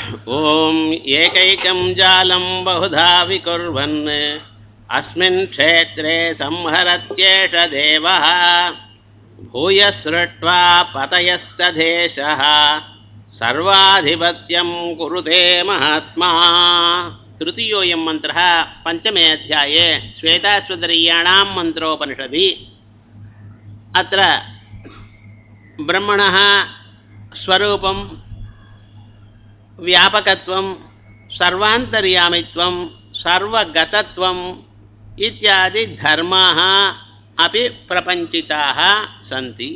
ॐ एकैकं जालं बहुधा विकुर्वन् अस्मिन् क्षेत्रे संहरत्येष देवः भूयसृष्ट्वा पतयस्तदेशः सर्वाधिपत्यं कुरुते महात्मा तृतीयोऽयं मन्त्रः पञ्चमे अध्याये श्वेताश्वतरीयाणां मन्त्रोपनिषदि अत्र ब्रह्मणः स्वरूपं व्यापकत्वं सर्वान्तर्यामित्वं सर्वगतत्वम् इत्यादि धर्माः अपि प्रपञ्चिताः सन्ति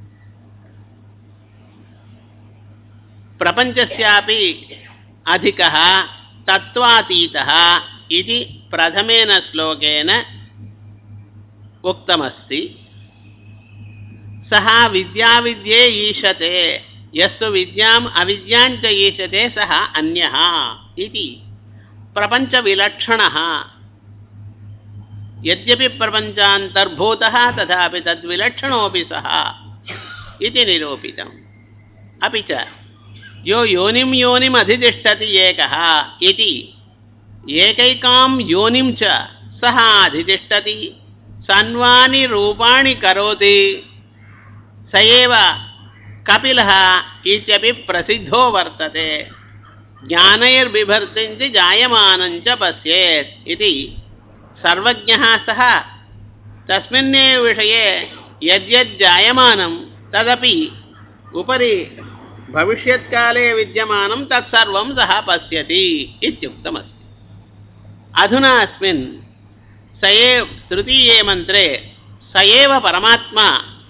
प्रपञ्चस्यापि अधिकः तत्त्वातीतः इति प्रथमेन श्लोकेन उक्तमस्ति सः विद्याविद्ये ईशते यस्तु विद्याम् अविद्याञ्च ईशते सः अन्यः इति प्रपञ्चविलक्षणः यद्यपि प्रपञ्चान्तर्भूतः तथापि तद्विलक्षणोऽपि सः इति निरूपितम् अपि च यो योनिं योनिम् अधितिष्ठति एकः इति एकैकां योनिं च सः अधितिष्ठति सन्वानि रूपाणि करोति स एव कपिलः इत्यपि प्रसिद्धो वर्तते ज्ञानैर्बिभर्तिञ्च जायमानञ्च पश्येत् इति सर्वज्ञः सः तस्मिन्नेव विषये यद्यज्जायमानं तदपि उपरि भविष्यत्काले विद्यमानं तत्सर्वं सः पश्यति इत्युक्तमस्ति अधुना अस्मिन् स एव तृतीये मन्त्रे स एव परमात्मा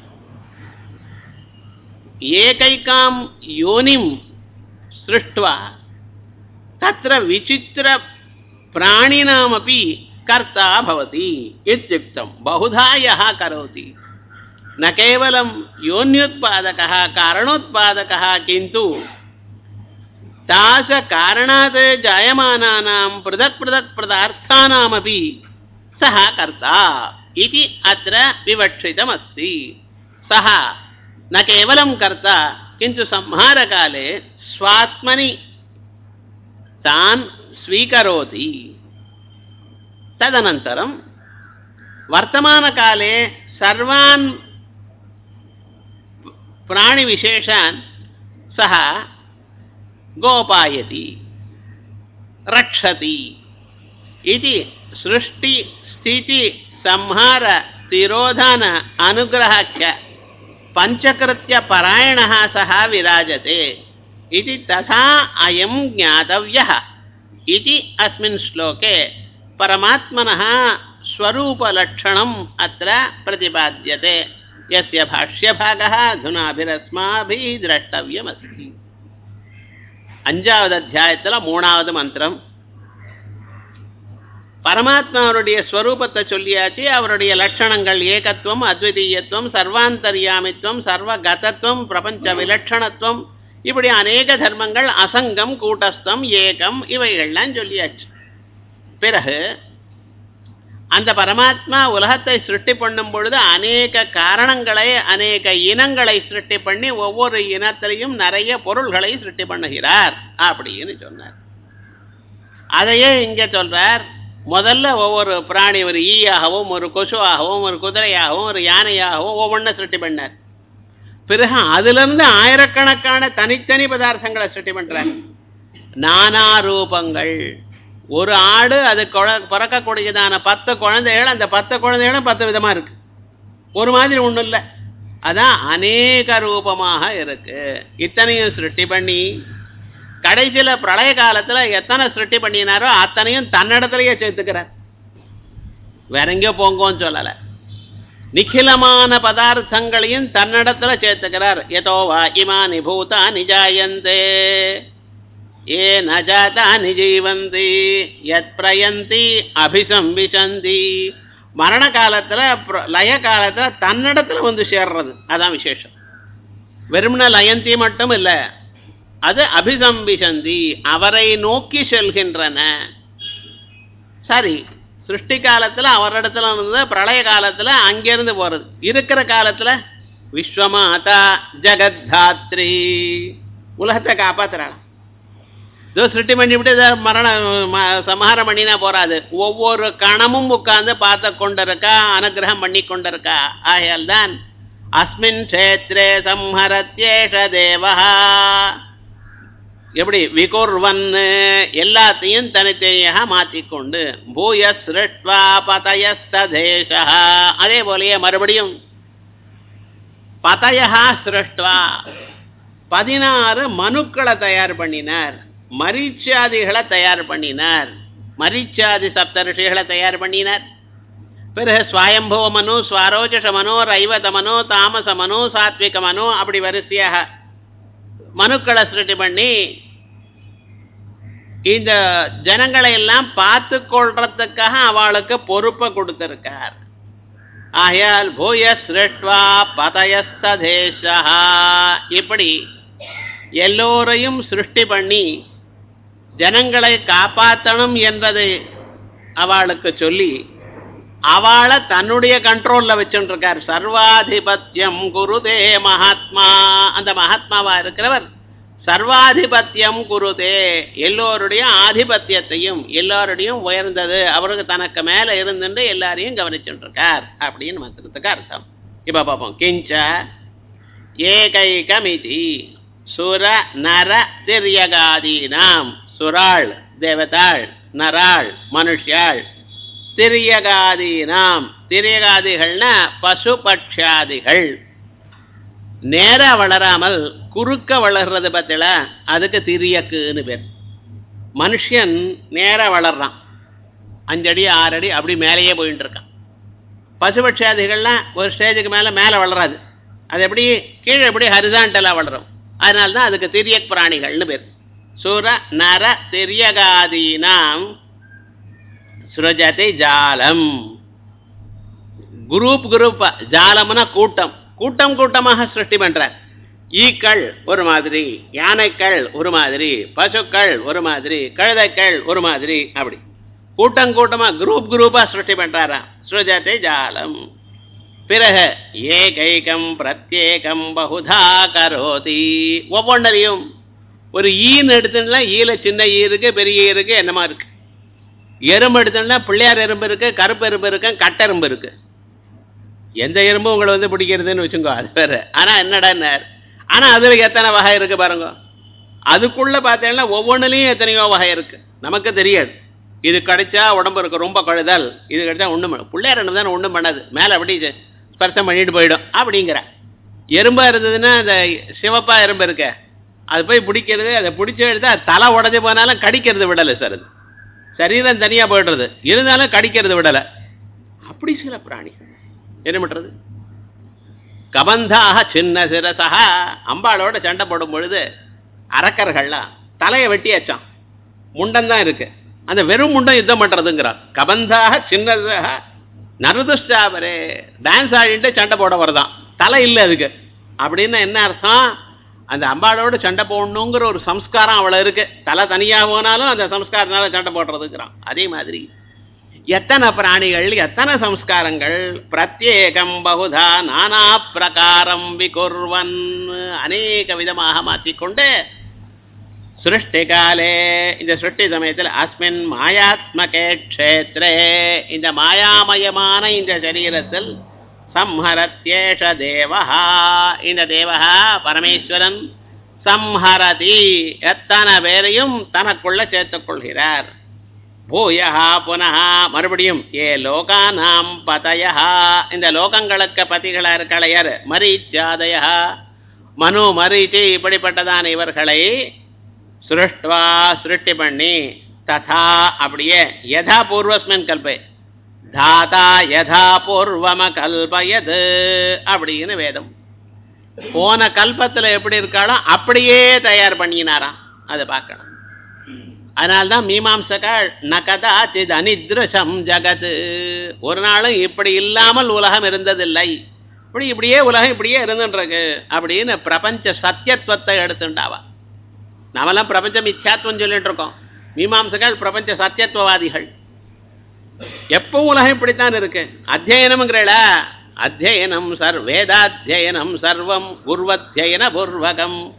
एकैकां योनिं सृष्ट्वा तत्र विचित्रप्राणिनामपि कर्ता भवति इत्युक्तं बहुधा यः करोति न केवलं योन्युत्पादकः कारणोत्पादकः किन्तु तादृशकारणात् जायमानानां पृथक् पृथक् पदार्थानामपि सः कर्ता इति अत्र विवक्षितमस्ति सः न केवलं कर्ता किन्तु संहारकाले स्वात्मनि तान् स्वीकरोति तदनन्तरं वर्तमानकाले सर्वान् प्राणिविशेषान् सः गोपायति रक्षति इति सृष्टिस्थितिसंहारतिरोधन अनुग्रहस्य पञ्चकृत्यपरायणः सः विराजते इति तथा अयं ज्ञातव्यः इति अस्मिन् श्लोके परमात्मनः स्वरूपलक्षणम् अत्र प्रतिपाद्यते यस्य भाष्यभागः अधुनाभिरस्माभिः द्रष्टव्यमस्ति அஞ்சாவது அத்தியாயத்தில் மூணாவது மந்திரம் பரமாத்மாவுடைய ஸ்வரூபத்தை சொல்லியாச்சு அவருடைய லட்சணங்கள் ஏகத்துவம் அத்விதீயத்துவம் சர்வாந்தர்யாமித்துவம் சர்வகதத்துவம் பிரபஞ்ச விலட்சணத்துவம் இப்படி அநேக தர்மங்கள் அசங்கம் கூட்டஸ்தம் ஏகம் இவைகள்லாம் சொல்லியாச்சு பிறகு அந்த பரமாத்மா உலகத்தை சிருஷ்டி பண்ணும் பொழுது அநேக காரணங்களை அநேக இனங்களை சிருஷ்டி பண்ணி ஒவ்வொரு இனத்திலையும் நிறைய பொருள்களை சிருஷ்டி பண்ணுகிறார் அப்படின்னு சொன்னார் அதையே இங்கே சொல்றார் முதல்ல ஒவ்வொரு பிராணி ஒரு ஈயாகவும் ஒரு கொசுவாகவும் ஒரு குதிரையாகவும் ஒரு யானையாகவும் ஒவ்வொன்றும் சிருஷ்டி பண்ணார் பிறகு அதிலிருந்து ஆயிரக்கணக்கான தனித்தனி பதார்த்தங்களை சிருஷ்டி பண்றார் நானா ரூபங்கள் ஒரு ஆடு அது குழ பிறக்கக்கூடியதான பத்து குழந்தைகள் அந்த பத்து குழந்தைகளும் பத்து விதமாக இருக்கு ஒரு மாதிரி ஒன்றும் இல்லை அதான் அநேக ரூபமாக இருக்கு இத்தனையும் சிருஷ்டி பண்ணி கடைசியில் பிரளய காலத்தில் எத்தனை சிருஷ்டி பண்ணினாரோ அத்தனையும் தன்னிடத்துலையே சேர்த்துக்கிறார் வேற எங்கேயோ போங்கோன்னு சொல்லலை நிখিலமான பதார்த்தங்களையும் தன்னிடத்துல சேர்த்துக்கிறார் எதோ வா இமானி பூதா நிஜாயந்தே ஏ நஜாதானி ஜீவந்தி யத் பிரயந்தி அபிசம்பிசந்தி மரண காலத்தில் லய காலத்தில் தன்னிடத்துல வந்து சேர்றது அதான் விசேஷம் வெறுமன லயந்தி மட்டும் இல்லை அது அபிசம்பிசந்தி அவரை நோக்கி செல்கின்றன சரி சிருஷ்டி காலத்தில் அவரிடத்துல இருந்து பிரளய காலத்தில் அங்கேருந்து போகிறது இருக்கிற காலத்தில் விஸ்வமாதா ஜெகத்தாத்ரி உலகத்தை காப்பாத்துறாள் இதோ சிருஷ்டி பண்ணிவிட்டு இதை மரண ம- சம்ஹாரம் பண்ணினா போறாது ஒவ்வொரு கணமும் உட்கார்ந்து பார்த்து கொண்டிருக்கா அனுகிரகம் பண்ணி கொண்டிருக்கா ஆகையால் தான் அஸ்மின் க்ஷேத்ரே சம்ஹரத்யேஷ தேவஹா எப்படி விகுர்வன் எல்லாத்தையும் தனித்தனியாக மாற்றிக்கொண்டு பூய சிருஷ்டுவா பதயஸ்தேஷா அதே போலயே மறுபடியும் பதயா சிருஷ்டுவா பதினாறு மனுக்களை தயார் பண்ணினார் மரீச்சாதிகளை தயார் பண்ணினார் மரீச்சாதி சப்தரிஷிகளை தயார் பண்ணினார் பிறகு ஸ்வயம்புவ மனு ஸ்வரோஜஷ மனு ரைவத மனு தாமச மனு சாத்விக மனு அப்படி வரிசையாக மனுக்களை சிருஷ்டி பண்ணி இந்த ஜனங்களை எல்லாம் பார்த்து கொள்றதுக்காக அவளுக்கு பொறுப்பை கொடுத்திருக்கார் ஆகையால் பூய சிருஷ்டுவா பதயஸ்தேஷா இப்படி எல்லோரையும் சிருஷ்டி பண்ணி ஜனங்களை காப்பாற்றணும் என்பதை அவளுக்கு சொல்லி அவளை தன்னுடைய கண்ட்ரோல்ல வச்சுருக்கார் சர்வாதிபத்தியம் குருதே மகாத்மா அந்த மகாத்மாவா இருக்கிறவர் சர்வாதிபத்தியம் குருதே எல்லோருடைய ஆதிபத்தியத்தையும் எல்லோருடையும் உயர்ந்தது அவருக்கு தனக்கு மேல இருந்துட்டு எல்லாரையும் கவனிச்சுட்டு இருக்கார் அப்படின்னு மந்திரத்துக்கு அர்த்தம் இப்ப பார்ப்போம் கிஞ்ச ஏகைகமிதி சுர நர திரியகாதீனாம் சுராள் தேவதாள் நராள் மனுஷ்யாள் திரியகாதீனாம் திரியகாதிகள்னா பசு பட்சாதிகள் நேரா வளராமல் குறுக்க வளர்றது பார்த்தல அதுக்கு திரியக்குன்னு பேர் மனுஷன் நேரா வளர்றான் அஞ்சடி ஆறடி அப்படி மேலேயே போயிட்டு இருக்கான் பசுபட்சாதிகள்லாம் ஒரு ஸ்டேஜுக்கு மேலே மேலே வளராது அது எப்படி கீழே எப்படி ஹரிசாண்டலாக வளரும் அதனால தான் அதுக்கு திரியக் பிராணிகள்னு பேர் சுர நர திரியகாதீனாம் சுரஜத்தை ஜாலம் குரூப் குரூப்பா ஜாலம்னா கூட்டம் கூட்டம் கூட்டமாக சிருஷ்டி பண்றார் ஈக்கள் ஒரு மாதிரி யானைக்கள் ஒரு மாதிரி பசுக்கள் ஒரு மாதிரி கழுதைக்கள் ஒரு மாதிரி அப்படி கூட்டம் கூட்டமா குரூப் குரூப்பா சிருஷ்டி பண்றாராம் சுரஜத்தை ஜாலம் பிறகு ஏகைகம் பிரத்யேகம் பகுதா கரோதி ஒவ்வொன்றையும் ஒரு ஈன்னு எடுத்துன்னா ஈல சின்ன ஈ இருக்கு பெரிய ஈ இருக்கு என்னமா இருக்கு எறும்பு எடுத்தோம்னா பிள்ளையார் எறும்பு இருக்கு கருப்பு எறும்பு இருக்கு கட்டெரும்பு இருக்கு எந்த எறும்பும் உங்களை வந்து பிடிக்கிறதுன்னு வச்சுக்கோ அது வேற ஆனா என்னடான்னார் ஆனா அதுல எத்தனை வகை இருக்கு பாருங்க அதுக்குள்ள பார்த்தீங்கன்னா ஒவ்வொன்றுலையும் எத்தனையோ வகை இருக்கு நமக்கு தெரியாது இது கிடைச்சா உடம்பு இருக்கு ரொம்ப கழுதல் இது கிடைச்சா ஒன்றும் பண்ண பிள்ளையார் என்ன தானே ஒன்றும் பண்ணாது மேலே அப்படி செ- ஸ்பர்சம் பண்ணிட்டு போயிடும் அப்படிங்கிற எறும்பா இருந்ததுன்னா அந்த சிவப்பா எறும்பு இருக்க அது போய் பிடிக்கிறது அதை பிடிச்சி எடுத்தா தலை உடஞ்சி போனாலும் கடிக்கிறது விடலை சார் அது சரீரம் தனியாக போயிடுறது இருந்தாலும் கடிக்கிறது விடலை அப்படி சில பிராணிகள் என்ன பண்ணுறது கபந்தாக சின்ன சிரசா அம்பாளோட சண்டை போடும் பொழுது அரக்கர்கள்லாம் தலையை வெட்டியாச்சான் முண்டம் தான் இருக்கு அந்த வெறும் முண்டம் யுத்தம் பண்ணுறதுங்கிறான் கபந்தாக சின்னதாக நருதுஷ்டாபரே டான்ஸ் ஆடிட்டு சண்டை போட வரதான் தலை இல்லை அதுக்கு அப்படின்னா என்ன அர்த்தம் அந்த அம்பாளோட சண்டை போடணுங்கிற ஒரு சம்ஸ்காரம் அவ்வளோ இருக்கு தலை தனியாக போனாலும் அந்த சம்ஸ்காரத்தினால சண்டை போடுறதுங்கிறான் அதே மாதிரி எத்தனை பிராணிகள் எத்தனை சம்ஸ்காரங்கள் பிரத்யேகம் பகுதா நானா பிரகாரம் விகுர்வன் அநேக விதமாக மாற்றிக்கொண்டு சிருஷ்டி காலே இந்த சிருஷ்டி சமயத்தில் அஸ்மின் மாயாத்மகே க்ஷேத்ரே இந்த மாயாமயமான இந்த சரீரத்தில் சம்ஹரத்யேஷ தேவஹா இந்த தேவஹா பரமேஸ்வரன் சம்ஹரதி எத்தனை பேரையும் தனக்குள்ள சேர்த்துக் கொள்கிறார் பூயஹா புனः மறுபடியும் ஏ லோகானாம் பதயஹா இந்த லோகங்களுக்கு பதிகளா இருக்காள யார் மரீச்சாதயா மனு மரீச்சி இப்படிப்பட்டதான இவர்களை சிருஷ்டுவா சிருஷ்டி பண்ணி ததா அப்படியே யதா பூர்வஸ்மின் கல்பே தாதா யதா பூர்வம கல்பயது அப்படின்னு வேதம் போன கல்பத்தில் எப்படி இருக்காளோ அப்படியே தயார் பண்ணினாராம் அதை பார்க்கணும் அதனால்தான் மீமாம்சகாள் நகதா சித் அனித்ருஷம் ஜகத் ஒரு நாளும் இப்படி இல்லாமல் உலகம் இருந்ததில்லை இப்படி இப்படியே உலகம் இப்படியே இருந்துருக்கு அப்படின்னு பிரபஞ்ச சத்தியத்துவத்தை எடுத்துண்டாவா நாமெல்லாம் பிரபஞ்ச மித்யாத்வம் சொல்லிட்டு இருக்கோம் மீமாம்சகாள் பிரபஞ்ச சத்தியத்துவவாதிகள் எப்பவும் உலகம் இப்படித்தான் இருக்கு அத்தியனம்ங்கிறல அத்தியனம் சர் வேதாத்தியனம் சர்வம் குர்வத்தியன பூர்வகம்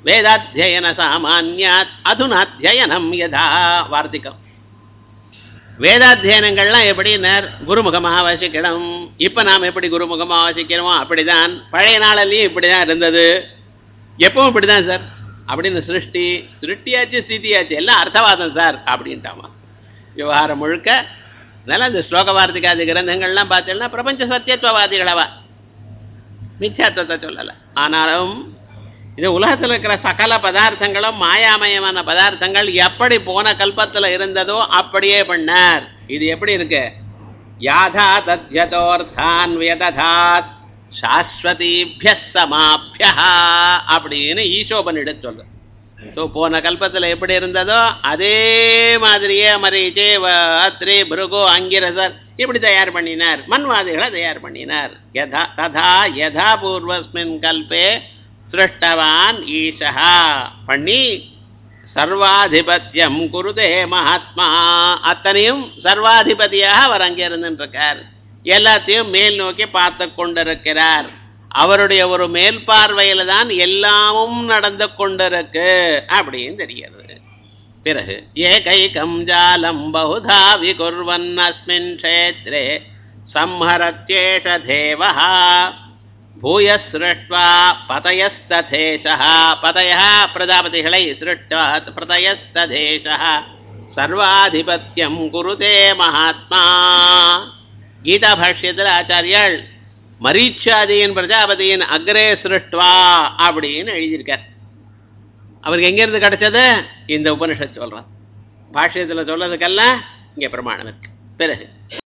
வேதாத்தியன சாமான்யாத் அதுனாத்தியனம் யதா வார்த்திகம் வேதாத்தியனங்கள்லாம் எப்படின்னார் குருமுகமாக வாசிக்கணும் இப்போ நாம் எப்படி குருமுகமாக வாசிக்கிறோமோ அப்படிதான் பழைய நாளிலையும் இப்படி தான் இருந்தது எப்பவும் இப்படி தான் சார் அப்படின்னு சிருஷ்டி சிருஷ்டியாச்சு ஸ்திதியாச்சு எல்லாம் அர்த்தவாதம் சார் அப்படின்ட்டாமா விவகாரம் முழுக்க அதனால் இந்த ஸ்லோக வார்த்திகாதி கிரந்தங்கள்லாம் பார்த்தீங்கன்னா பிரபஞ்ச சத்தியத்துவவாதிகளவா மித்யாத்வத்தை சொல்லலை ஆனாலும் இது உலகத்தில் இருக்கிற சகல பதார்த்தங்களும் மாயாமயமான பதார்த்தங்கள் எப்படி போன கல்பத்தில் இருந்ததோ அப்படியே பண்ணார் இது எப்படி இருக்கு யாதா தத்யதோர்த்தான் வியததாத் சாஸ்வதீபிய சமாபியா அப்படின்னு ஈசோபனிடம் சொல்லு ஸோ போன கல்பத்தில் எப்படி இருந்ததோ அதே மாதிரியே மரீச்சே அத்ரி பிருகு அங்கிரசர் இப்படி தயார் பண்ணினார் மண்வாதிகளை தயார் பண்ணினார் யதா ததா யதா பூர்வஸ்மின் கல்பே சிருஷ்டவான் ஈஷா பண்ணி சர்வாதிபத்தியம் குருதே மகாத்மா அத்தனையும் சர்வாதிபதியாக அவர் அங்கே இருந்துருக்கார் எல்லாத்தையும் மேல் நோக்கி பார்த்து கொண்டிருக்கிறார் அவருடைய ஒரு மேல் பார்வையில தான் எல்லாமும் நடந்து கொண்டிருக்கு அப்படின்னு தெரிகிறது பிறகு ஏகைகம் ஜாலம் பகுதா விகுர்வன் அஸ்மின் க்ஷேத்ரே சம்ஹரத்யேஷ தேவஹா பூய சிருஷ்டுவா பதயஸ்ததேசா பதய பிரஜாபதிகளை சிருஷ்டுவா பிரதயஸ்ததேசா சர்வாதிபத்தியம் குருதே மகாத்மா கீதா பாஷ்யத்தில் ஆச்சாரியால் மரீச்சாதியின் பிரஜாபதியின் அக்ரே சிருஷ்டுவா அப்படின்னு எழுதியிருக்கார் அவருக்கு எங்கேருந்து கிடைச்சது இந்த உபனிஷத் சொல்கிறார் பாஷ்யத்தில் சொல்றதுக்கெல்லாம் இங்கே பிரமாணம் இருக்கு பிறகு